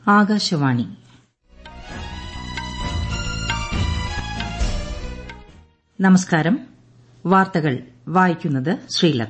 ആകാശവാണി നമസ്കാരം വാർത്തകൾ വായിക്കുന്നത് ശ്രീലത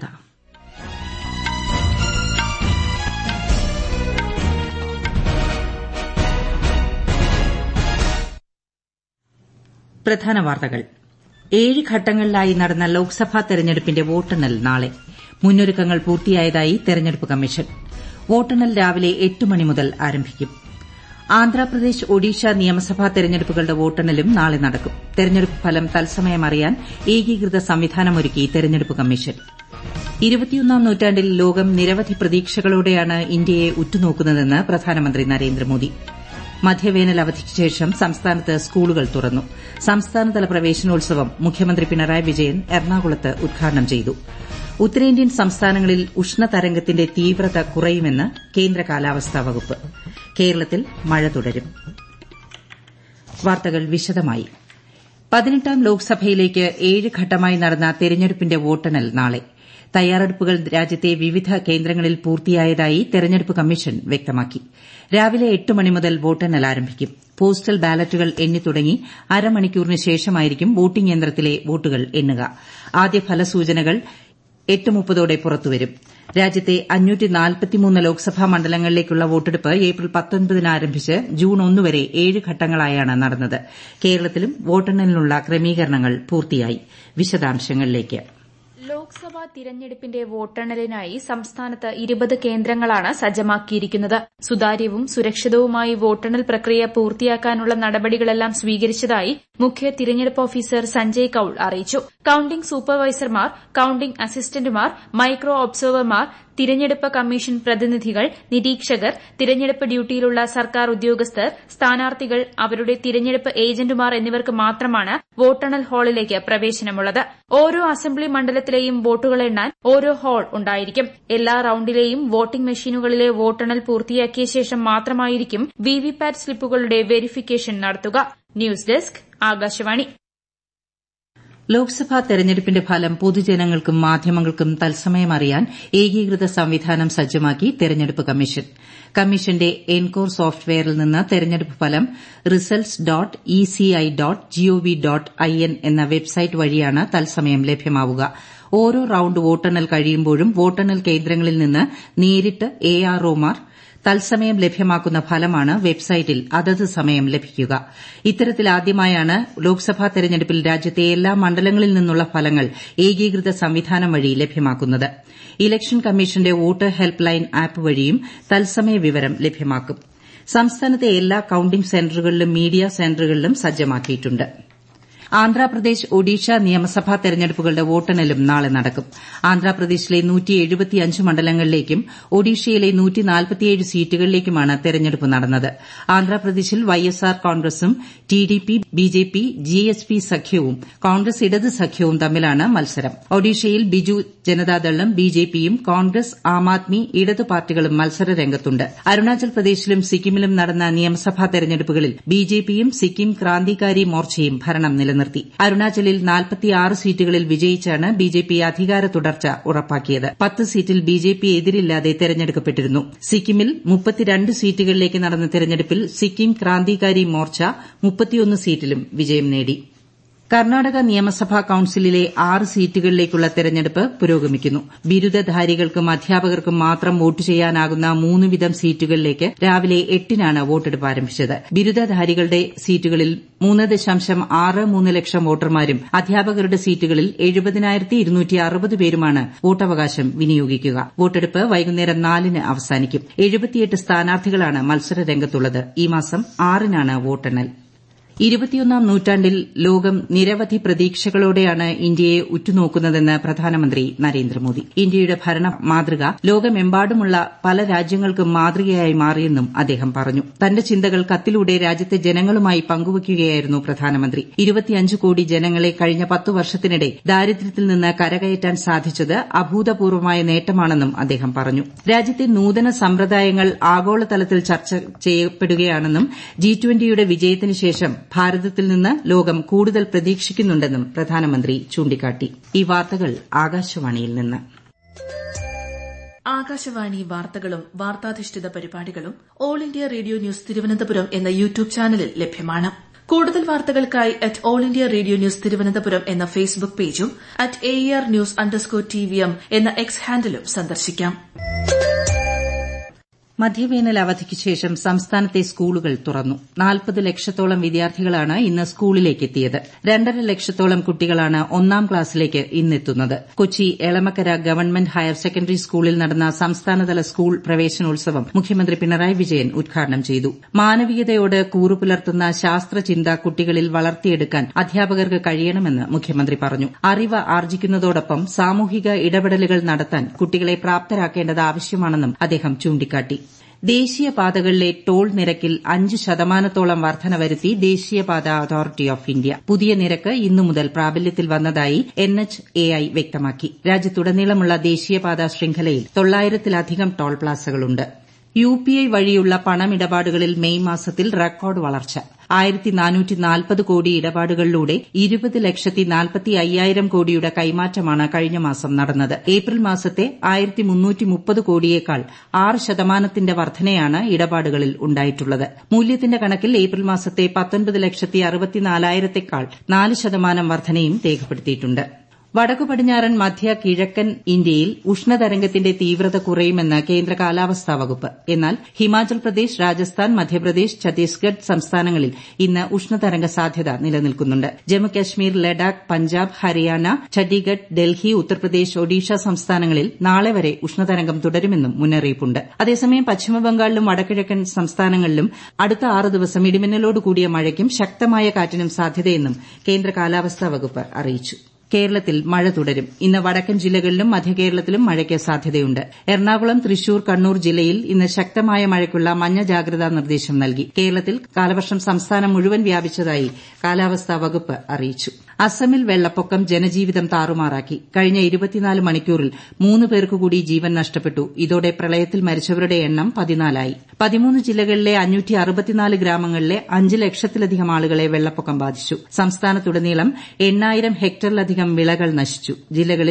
പ്രധാന വാർത്തകൾ ഏഴ് ഘട്ടങ്ങളിലായി നടന്ന ലോക്സഭാ തെരഞ്ഞെടുപ്പിന്റെ വോട്ടെണ്ണൽ നാളെ മുന്നൊരുക്കങ്ങൾ പൂർത്തിയായതായി തെരഞ്ഞെടുപ്പ് കമ്മീഷൻ വോട്ടെണ്ണൽ രാവിലെ എട്ട് മണി മുതൽ ആരംഭിക്കും ആന്ധ്രാപ്രദേശ് ഒഡീഷ നിയമസഭാ തെരഞ്ഞെടുപ്പുകളുടെ വോട്ടെണ്ണലും നാളെ നടക്കും തെരഞ്ഞെടുപ്പ് ഫലം തത്സമയം അറിയാൻ ഏകീകൃത സംവിധാനമൊരുക്കി തെരഞ്ഞെടുപ്പ് കമ്മീഷൻ ഇരുപത്തിയൊന്നാം നൂറ്റാണ്ടിൽ ലോകം നിരവധി പ്രതീക്ഷകളോടെയാണ് ഇന്ത്യയെ ഉറ്റുനോക്കുന്നതെന്ന് പ്രധാനമന്ത്രി നരേന്ദ്രമോദി മധ്യവേനൽ അവധിക്ക് ശേഷം സംസ്ഥാനത്ത് സ്കൂളുകൾ തുറന്നു സംസ്ഥാനതല പ്രവേശനോത്സവം മുഖ്യമന്ത്രി പിണറായി വിജയൻ എറണാകുളത്ത് ഉദ്ഘാടനം ചെയ്തു ഉത്തരേന്ത്യൻ സംസ്ഥാനങ്ങളിൽ ഉഷ്ണതരംഗത്തിന്റെ തീവ്രത കുറയുമെന്ന് കേന്ദ്ര കാലാവസ്ഥാ വകുപ്പ് കേരളത്തിൽ മഴ തുടരും വാർത്തകൾ വിശദമായി പതിനെട്ടാം ലോക്സഭയിലേക്ക് ഏഴ് ഘട്ടമായി നടന്ന തെരഞ്ഞെടുപ്പിന്റെ വോട്ടെണ്ണൽ നാളെ തയ്യാറെടുപ്പുകൾ രാജ്യത്തെ വിവിധ കേന്ദ്രങ്ങളിൽ പൂർത്തിയായതായി തെരഞ്ഞെടുപ്പ് കമ്മീഷൻ വ്യക്തമാക്കി രാവിലെ എട്ട് മണി മുതൽ വോട്ടെണ്ണൽ ആരംഭിക്കും പോസ്റ്റൽ ബാലറ്റുകൾ എണ്ണിത്തുടങ്ങി അരമണിക്കൂറിന് ശേഷമായിരിക്കും വോട്ടിംഗ് യന്ത്രത്തിലെ വോട്ടുകൾ എണ്ണുക ആദ്യ ഫലസൂചനകൾ എട്ട് മുപ്പതോടെ പുറത്തുവരും രാജ്യത്തെ ലോക്സഭാ മണ്ഡലങ്ങളിലേക്കുള്ള വോട്ടെടുപ്പ് ഏപ്രിൽ പത്തൊൻപതിന് ആരംഭിച്ച് ജൂൺ ഒന്ന് വരെ ഏഴ് ഘട്ടങ്ങളായാണ് നടന്നത് കേരളത്തിലും വോട്ടെണ്ണലിനുള്ള ക്രമീകരണങ്ങൾ പൂർത്തിയായി വിശദാംശങ്ങളിലേക്ക് ലോക്സഭാ തിരഞ്ഞെടുപ്പിന്റെ വോട്ടെണ്ണലിനായി സംസ്ഥാനത്ത് ഇരുപത് കേന്ദ്രങ്ങളാണ് സജ്ജമാക്കിയിരിക്കുന്നത് സുതാര്യവും സുരക്ഷിതവുമായി വോട്ടെണ്ണൽ പ്രക്രിയ പൂർത്തിയാക്കാനുള്ള നടപടികളെല്ലാം സ്വീകരിച്ചതായി മുഖ്യ തിരഞ്ഞെടുപ്പ് ഓഫീസർ സഞ്ജയ് കൌൾ അറിയിച്ചു കൌണ്ടിംഗ് സൂപ്പർവൈസർമാർ കൌണ്ടിംഗ് അസിസ്റ്റന്റുമാർ മൈക്രോ ഒബ്സർവർമാർ തിരഞ്ഞെടുപ്പ് കമ്മീഷൻ പ്രതിനിധികൾ നിരീക്ഷകർ തിരഞ്ഞെടുപ്പ് ഡ്യൂട്ടിയിലുള്ള സർക്കാർ ഉദ്യോഗസ്ഥർ സ്ഥാനാർത്ഥികൾ അവരുടെ തിരഞ്ഞെടുപ്പ് ഏജന്റുമാർ എന്നിവർക്ക് മാത്രമാണ് വോട്ടെണ്ണൽ ഹാളിലേക്ക് പ്രവേശനമുള്ളത് ഓരോ അസംബ്ലി മണ്ഡലത്തിലെയും വോട്ടുകൾ എണ്ണാൻ ഓരോ ഹാൾ ഉണ്ടായിരിക്കും എല്ലാ റൌണ്ടിലെയും വോട്ടിംഗ് മെഷീനുകളിലെ വോട്ടെണ്ണൽ പൂർത്തിയാക്കിയ ശേഷം മാത്രമായിരിക്കും വിവിപാറ്റ് സ്ലിപ്പുകളുടെ വെരിഫിക്കേഷൻ നടത്തുക ന്യൂസ് ഡെസ്ക് ആകാശവാണി ലോക്സഭാ തെരഞ്ഞെടുപ്പിന്റെ ഫലം പൊതുജനങ്ങൾക്കും മാധ്യമങ്ങൾക്കും തത്സമയം അറിയാൻ ഏകീകൃത സംവിധാനം സജ്ജമാക്കി തെരഞ്ഞെടുപ്പ് കമ്മീഷൻ കമ്മീഷന്റെ എൻകോർ സോഫ്റ്റ്വെയറിൽ നിന്ന് തെരഞ്ഞെടുപ്പ് ഫലം results dot ECI dot GOV dot IN എന്ന വെബ്സൈറ്റ് വഴിയാണ് തത്സമയം ലഭ്യമാവുക ഓരോ റൌണ്ട് വോട്ടെണ്ണൽ കഴിയുമ്പോഴും വോട്ടെണ്ണൽ കേന്ദ്രങ്ങളിൽ നിന്ന് നേരിട്ട് എആർഒമാർ തത്സമയം ലഭ്യമാക്കുന്ന ഫലമാണ് വെബ്സൈറ്റിൽ അതത് സമയം ലഭിക്കുക ഇത്തരത്തിലാദ്യമായാണ് ലോക്സഭാ തെരഞ്ഞെടുപ്പിൽ രാജ്യത്തെ എല്ലാ മണ്ഡലങ്ങളിൽ നിന്നുള്ള ഫലങ്ങൾ ഏകീകൃത സംവിധാനം വഴി ലഭ്യമാക്കുന്നത് ഇലക്ഷൻ കമ്മീഷന്റെ വോട്ടർ ഹെൽപ്പ് ലൈൻ ആപ്പ് വഴിയും തത്സമയ വിവരം ലഭ്യമാക്കും സംസ്ഥാനത്തെ എല്ലാ കൌണ്ടിംഗ് സെന്ററുകളിലും മീഡിയ സെന്ററുകളിലും സജ്ജമാക്കിയിട്ടുണ്ട് ആന്ധ്രാപ്രദേശ് ഒഡീഷ നിയമസഭാ തെരഞ്ഞെടുപ്പുകളുടെ വോട്ടെണ്ണലും നാളെ നടക്കും ആന്ധ്രാപ്രദേശിലെ മണ്ഡലങ്ങളിലേക്കും ഒഡീഷയിലെ സീറ്റുകളിലേക്കുമാണ് തെരഞ്ഞെടുപ്പ് നടന്നത് ആന്ധ്രാപ്രദേശിൽ വൈഎസ്ആർ കോൺഗ്രസും ടിഡിപി ബിജെപി ജിഎസ്പി സഖ്യവും കോൺഗ്രസ് ഇടത് സഖ്യവും തമ്മിലാണ് മത്സരം ഒഡീഷയിൽ ബിജു ജനതാദളും ബിജെപിയും കോൺഗ്രസ് ആം ആദ്മി ഇടത് പാർട്ടികളും മത്സര രംഗത്തുണ്ട് അരുണാചൽ പ്രദേശിലും സിക്കിമിലും നടന്ന നിയമസഭാ തെരഞ്ഞെടുപ്പുകളിൽ ബിജെപിയും സിക്കിം ക്രാന്തികാരി മോർച്ചയും ഭരണം നിലനിർത്തി അരുണാചലിൽ സീറ്റുകളിൽ വിജയിച്ചാണ് ബിജെപി അധികാര തുടർച്ച ഉറപ്പാക്കിയത് പത്ത് സീറ്റിൽ ബിജെപി എതിരില്ലാതെ തെരഞ്ഞെടുക്കപ്പെട്ടിരുന്നു സിക്കിമിൽ സീറ്റുകളിലേക്ക് നടന്ന തെരഞ്ഞെടുപ്പിൽ സിക്കിം ക്രാന്തികാരി മോർച്ച സീറ്റിലും വിജയം നേടി കർണാടക നിയമസഭാ കൌൺസിലിലെ ആറ് സീറ്റുകളിലേക്കുള്ള തെരഞ്ഞെടുപ്പ് പുരോഗമിക്കുന്നു ബിരുദധാരികൾക്കും അധ്യാപകർക്കും മാത്രം വോട്ട് ചെയ്യാനാകുന്ന മൂന്ന് വീതം സീറ്റുകളിലേക്ക് രാവിലെ എട്ടിനാണ് വോട്ടെടുപ്പ് ആരംഭിച്ചത് ബിരുദധാരികളുടെ സീറ്റുകളിൽ മൂന്ന് ദശാംശം ആറ് മൂന്ന് ലക്ഷം വോട്ടർമാരും അധ്യാപകരുടെ സീറ്റുകളിൽ എഴുപതിനായിരത്തി ഇരുന്നൂറ്റി അറുപത് പേരുമാണ് വോട്ടവകാശം വിനിയോഗിക്കുക വോട്ടെടുപ്പ് വൈകുന്നേരം നാലിന് അവസാനിക്കും എഴുപത്തിയെട്ട് സ്ഥാനാർത്ഥികളാണ് മത്സര രംഗത്തുള്ളത് ഈ മാസം ആറിനാണ് വോട്ടെണ്ണൽ ഇരുപത്തിയൊന്നാം നൂറ്റാണ്ടിൽ ലോകം നിരവധി പ്രതീക്ഷകളോടെയാണ് ഇന്ത്യയെ ഉറ്റുനോക്കുന്നതെന്ന് പ്രധാനമന്ത്രി നരേന്ദ്രമോദി ഇന്ത്യയുടെ ഭരണ മാതൃക ലോകമെമ്പാടുമുള്ള പല രാജ്യങ്ങൾക്കും മാതൃകയായി മാറിയെന്നും അദ്ദേഹം പറഞ്ഞു തന്റെ ചിന്തകൾ കത്തിലൂടെ രാജ്യത്തെ ജനങ്ങളുമായി പങ്കുവയ്ക്കുകയായിരുന്നു പ്രധാനമന്ത്രി ഇരുപത്തിയഞ്ച് കോടി ജനങ്ങളെ കഴിഞ്ഞ പത്തു വർഷത്തിനിടെ ദാരിദ്ര്യത്തിൽ നിന്ന് കരകയറ്റാൻ സാധിച്ചത് അഭൂതപൂർവമായ നേട്ടമാണെന്നും അദ്ദേഹം പറഞ്ഞു രാജ്യത്തെ നൂതന സമ്പ്രദായങ്ങൾ ആഗോളതലത്തിൽ ചർച്ച ചെയ്യപ്പെടുകയാണെന്നും ജി ട്വന്റിയുടെ വിജയത്തിന് ശേഷം ഭാരതത്തിൽ നിന്ന് ലോകം കൂടുതൽ പ്രതീക്ഷിക്കുന്നുണ്ടെന്നും പ്രധാനമന്ത്രി ചൂണ്ടിക്കാട്ടി ഈ വാർത്തകൾ ആകാശവാണിയിൽ നിന്ന് ആകാശവാണി വാർത്തകളും വാർത്താധിഷ്ഠിത പരിപാടികളും all India radio news Thiruvananthapuram എന്ന യൂട്യൂബ് ചാനലിൽ ലഭ്യമാണ് കൂടുതൽ വാർത്തകൾക്കായി at all India radio news Thiruvananthapuram എന്ന ഫേസ്ബുക്ക് പേജും at A R news underscore T V M എന്ന എക്സ് ഹാൻഡിലും സന്ദർശിക്കാം മധ്യവേനൽ അവധിക്ക് ശേഷം സംസ്ഥാനത്തെ സ്കൂളുകൾ തുറന്നു നാൽപ്പത് ലക്ഷത്തോളം വിദ്യാർത്ഥികളാണ് ഇന്ന് സ്കൂളിലേക്ക് എത്തിയത് രണ്ടര ലക്ഷത്തോളം കുട്ടികളാണ് ഒന്നാം ക്ലാസ്സിലേക്ക് ഇന്നെത്തുന്നത് Kochi Elamakkara government higher secondary സ്കൂളിൽ നടന്ന സംസ്ഥാനതല സ്കൂൾ പ്രവേശനോത്സവം മുഖ്യമന്ത്രി പിണറായി വിജയൻ ഉദ്ഘാടനം ചെയ്തു മാനവീയതയോട് കൂറുപുലർത്തുന്ന ശാസ്ത്രചിന്ത കുട്ടികളിൽ വളർത്തിയെടുക്കാൻ അധ്യാപകർക്ക് കഴിയണമെന്ന് മുഖ്യമന്ത്രി പറഞ്ഞു അറിവ് ആർജിക്കുന്നതോടൊപ്പം സാമൂഹിക ഇടപെടലുകൾ നടത്താൻ കുട്ടികളെ പ്രാപ്തരാക്കേണ്ടത് ആവശ്യമാണെന്നും അദ്ദേഹം ചൂണ്ടിക്കാട്ടി ദേശീയപാതകളിലെ ടോൾ നിരക്കിൽ അഞ്ച് ശതമാനത്തോളം വർധന വരുത്തി ദേശീയപാത അതോറിറ്റി ഓഫ് ഇന്ത്യ പുതിയ നിരക്ക് ഇന്നു മുതൽ പ്രാബല്യത്തിൽ വന്നതായി എൻ എച്ച് എ ഐ വ്യക്തമാക്കി രാജ്യത്തുടനീളമുള്ള ദേശീയപാത ശൃംഖലയിൽ തൊള്ളായിരത്തിലധികം ടോൾ പ്ലാസകളുണ്ട് യു പി ഐ വഴിയുള്ള പണമിടപാടുകളിൽ മെയ് മാസത്തിൽ റെക്കോർഡ് വളർച്ച ആയിരത്തി നാനൂറ്റി നാൽപ്പത് കോടി ഇടപാടുകളിലൂടെ ഇരുപത് ലക്ഷത്തി നാൽപ്പത്തി അയ്യായിരം കോടിയുടെ കൈമാറ്റമാണ് കഴിഞ്ഞ മാസം നടന്നത് ഏപ്രിൽ മാസത്തെ ആയിരത്തി മുന്നൂറ്റി മുപ്പത് കോടിയേക്കാൾ ആറ് ശതമാനത്തിന്റെ വർധനയാണ് ഇടപാടുകളിൽ ഉണ്ടായിട്ടുള്ളത് മൂല്യത്തിന്റെ കണക്കിൽ ഏപ്രിൽ മാസത്തെ പത്തൊൻപത് ലക്ഷത്തി അറുപത്തിനാലായിരത്തേക്കാൾ നാല് ശതമാനം വർധനയും രേഖപ്പെടുത്തിയിട്ടുണ്ട് വടക്കു പടിഞ്ഞാറൻ മധ്യ കിഴക്കൻ ഇന്ത്യയിൽ ഉഷ്ണതരംഗത്തിന്റെ തീവ്രത കുറയുമെന്ന് കേന്ദ്ര കാലാവസ്ഥാ വകുപ്പ് എന്നാൽ ഹിമാചൽ പ്രദേശ് രാജസ്ഥാൻ മധ്യപ്രദേശ് ഛത്തീസ്ഗഡ് സംസ്ഥാനങ്ങളിൽ ഇന്ന് ഉഷ്ണതരംഗ സാധ്യത നിലനിൽക്കുന്നുണ്ട് ജമ്മുകശ്മീർ ലഡാക്ക് പഞ്ചാബ് ഹരിയാന ഛണ്ഡീഗഡ് ഡൽഹി ഉത്തർപ്രദേശ് ഒഡീഷ സംസ്ഥാനങ്ങളിൽ നാളെ വരെ ഉഷ്ണതരംഗം തുടരുമെന്നും മുന്നറിയിപ്പുണ്ട് അതേസമയം പശ്ചിമബംഗാളിലും വടക്കിഴക്കൻ സംസ്ഥാനങ്ങളിലും അടുത്ത ആറ് ദിവസം ഇടിമിന്നലോട് കൂടിയ മഴയ്ക്കും ശക്തമായ കാറ്റിനും സാധ്യതയെന്നും കേന്ദ്ര കാലാവസ്ഥാ വകുപ്പ് അറിയിച്ചു കേരളത്തിൽ മഴ തുടരും ഇന്ന് വടക്കൻ ജില്ലകളിലും മധ്യകേരളത്തിലും മഴയ്ക്ക് സാധ്യതയുണ്ട് എറണാകുളം തൃശൂർ കണ്ണൂർ ജില്ലയിൽ ഇന്ന് ശക്തമായ മഴയ്ക്കുള്ള മഞ്ഞ ജാഗ്രതാ നിർദ്ദേശം നൽകി കേരളത്തിൽ കാലവർഷം സംസ്ഥാനം മുഴുവൻ വ്യാപിച്ചതായി കാലാവസ്ഥാ വകുപ്പ് അറിയിച്ചു അസമിൽ വെള്ളപ്പൊക്കം ജനജീവിതം താറുമാറാക്കി കഴിഞ്ഞ ഇരുപത്തിനാല് മണിക്കൂറിൽ മൂന്ന് പേർക്ക് കൂടി ജീവൻ നഷ്ടപ്പെട്ടു ഇതോടെ പ്രളയത്തിൽ മരിച്ചവരുടെ എണ്ണം പതിനാലായി പതിമൂന്ന് ജില്ലകളിലെ അഞ്ഞൂറ്റി അറുപത്തിനാല് ഗ്രാമങ്ങളിലെ അഞ്ച് ലക്ഷത്തിലധികം ആളുകളെ വെള്ളപ്പൊക്കം ബാധിച്ചു സംസ്ഥാനത്തുടനീളം എണ്ണായിരം ഹെക്ടറിലധികം വിളകൾ നശിച്ചു ജില്ലകളിൽ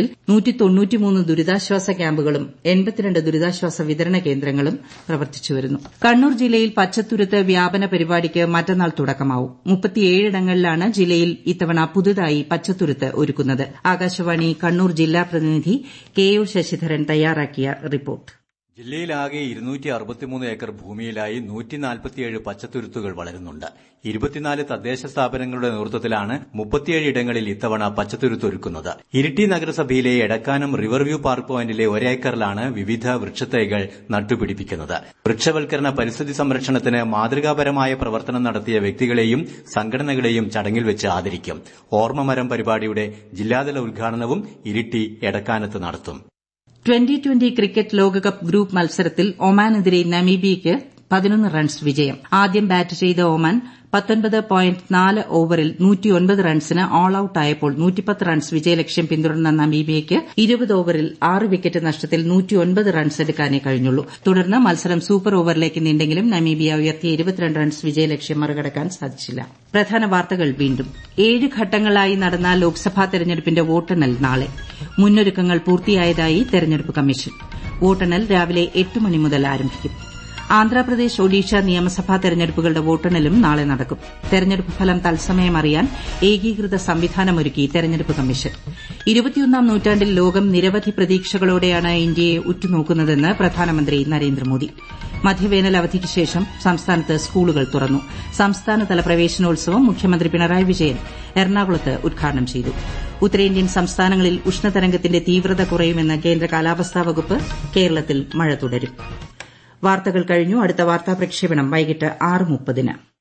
ദുരിതാശ്വാസ ക്യാമ്പുകളും എൺപത്തിരണ്ട് ദുരിതാശ്വാസ വിതരണ കേന്ദ്രങ്ങളും പ്രവർത്തിച്ചുവരുന്നു കണ്ണൂർ ജില്ലയിൽ പച്ചത്തുരുത്ത് വ്യാപന പരിപാടിക്ക് മറ്റന്നാൾ തുടക്കമാവും മുപ്പത്തിയേഴിടങ്ങളിലാണ് ജില്ലയിൽ ഇത്തവണ പുതുതായി പച്ചത്തുരുത്ത് ഒരുക്കുന്നത് ആകാശവാണി കണ്ണൂർ ജില്ലാ പ്രതിനിധി കെ ഒ ശശിധരൻ തയ്യാറാക്കിയ റിപ്പോർട്ട് ജില്ലയിലാകെ ഇരുന്നൂറ്റി അറുപത്തിമൂന്ന് ഏക്കർ ഭൂമിയിലായി നൂറ്റി നാൽപ്പത്തിയേഴ് പച്ചത്തുരുത്തുകൾ വളരുന്നുണ്ട് ഇരുപത്തിനാല് തദ്ദേശ സ്ഥാപനങ്ങളുടെ നേതൃത്വത്തിലാണ് മുപ്പത്തിയേഴ് ഇടങ്ങളിൽ ഇത്തവണ പച്ചത്തുരുത്ത് ഒരുക്കുന്നത് ഇരിട്ടി നഗരസഭയിലെ എടക്കാനം റിവർവ്യൂ പാർക്ക് പോയിന്റിലെ ഒരേക്കറിലാണ് വിവിധ വൃക്ഷത്തൈകൾ നട്ടുപിടിപ്പിക്കുന്നത് വൃക്ഷവൽക്കരണ പരിസ്ഥിതി സംരക്ഷണത്തിന് മാതൃകാപരമായ പ്രവർത്തനം നടത്തിയ വ്യക്തികളെയും സംഘടനകളെയും ചടങ്ങിൽ വെച്ച് ആദരിക്കും ഓർമ്മമരം പരിപാടിയുടെ ജില്ലാതല ഉദ്ഘാടനവും ഇരിട്ടി എടക്കാനത്ത് നടത്തും ട്വന്റി ട്വന്റി ക്രിക്കറ്റ് ലോകകപ്പ് ഗ്രൂപ്പ് മത്സരത്തിൽ ഒമാനെതിരെ നമീബിയയ്ക്ക് പതിനൊന്ന് റൺസ് വിജയം ആദ്യം ബാറ്റ് ചെയ്ത ഒമാൻ പത്തൊൻപത് പോയിന്റ് നാല് ഓവറിൽ നൂറ്റിയൊൻപത് റൺസിന് ഓൾ ഔട്ടായപ്പോൾ നൂറ്റിപ്പത്ത് റൺസ് വിജയലക്ഷ്യം പിന്തുടർന്ന നമീബിയയ്ക്ക് ഇരുപത് ഓവറിൽ ആറ് വിക്കറ്റ് നഷ്ടത്തിൽ നൂറ്റിയൊൻപത് റൺസ് എടുക്കാനേ കഴിഞ്ഞുള്ളൂ തുടർന്ന് മത്സരം സൂപ്പർ ഓവറിലേക്ക് നീണ്ടെങ്കിലും നമീബിയ ഉയർത്തിയ ഇരുപത്തിരണ്ട് റൺസ് വിജയലക്ഷ്യം മറികടക്കാൻ സാധിച്ചില്ല പ്രധാന വാർത്തകൾ വീണ്ടും ഏഴ് ഘട്ടങ്ങളായി നടന്ന ലോക്സഭാ തെരഞ്ഞെടുപ്പിന്റെ വോട്ടെണ്ണൽ നാളെ മുന്നൊരുക്കങ്ങൾ പൂർത്തിയായതായി തെരഞ്ഞെടുപ്പ് കമ്മീഷൻ വോട്ടെണ്ണൽ രാവിലെ എട്ട് മണി മുതൽ ആരംഭിക്കും ആന്ധ്രാപ്രദേശ് ഒഡീഷ നിയമസഭാ തെരഞ്ഞെടുപ്പുകളുടെ വോട്ടെണ്ണലും നാളെ നടക്കും തെരഞ്ഞെടുപ്പ് ഫലം തത്സമയം അറിയാൻ ഏകീകൃത സംവിധാനമൊരുക്കി തെരഞ്ഞെടുപ്പ് കമ്മീഷൻ ഇരുപത്തിയൊന്നാം നൂറ്റാണ്ടിൽ ലോകം നിരവധി പ്രതീക്ഷകളോടെയാണ് ഇന്ത്യയെ ഉറ്റുനോക്കുന്നതെന്ന് പ്രധാനമന്ത്രി നരേന്ദ്രമോദി മധ്യവേനൽ അവധിക്ക് ശേഷം സംസ്ഥാനത്ത് സ്കൂളുകൾ തുറന്നു സംസ്ഥാനതല പ്രവേശനോത്സവം മുഖ്യമന്ത്രി പിണറായി വിജയൻ എറണാകുളത്ത് ഉദ്ഘാടനം ചെയ്തു ഉത്തരേന്ത്യൻ സംസ്ഥാനങ്ങളിൽ ഉഷ്ണതരംഗത്തിന്റെ തീവ്രത കുറയുമെന്ന് കേന്ദ്ര കാലാവസ്ഥാ വകുപ്പ് കേരളത്തിൽ മഴ തുടരും വാർത്തകൾ കഴിഞ്ഞു അടുത്ത വാർത്താ പ്രക്ഷേപണം വൈകിട്ട് ആറ് മുപ്പതിന്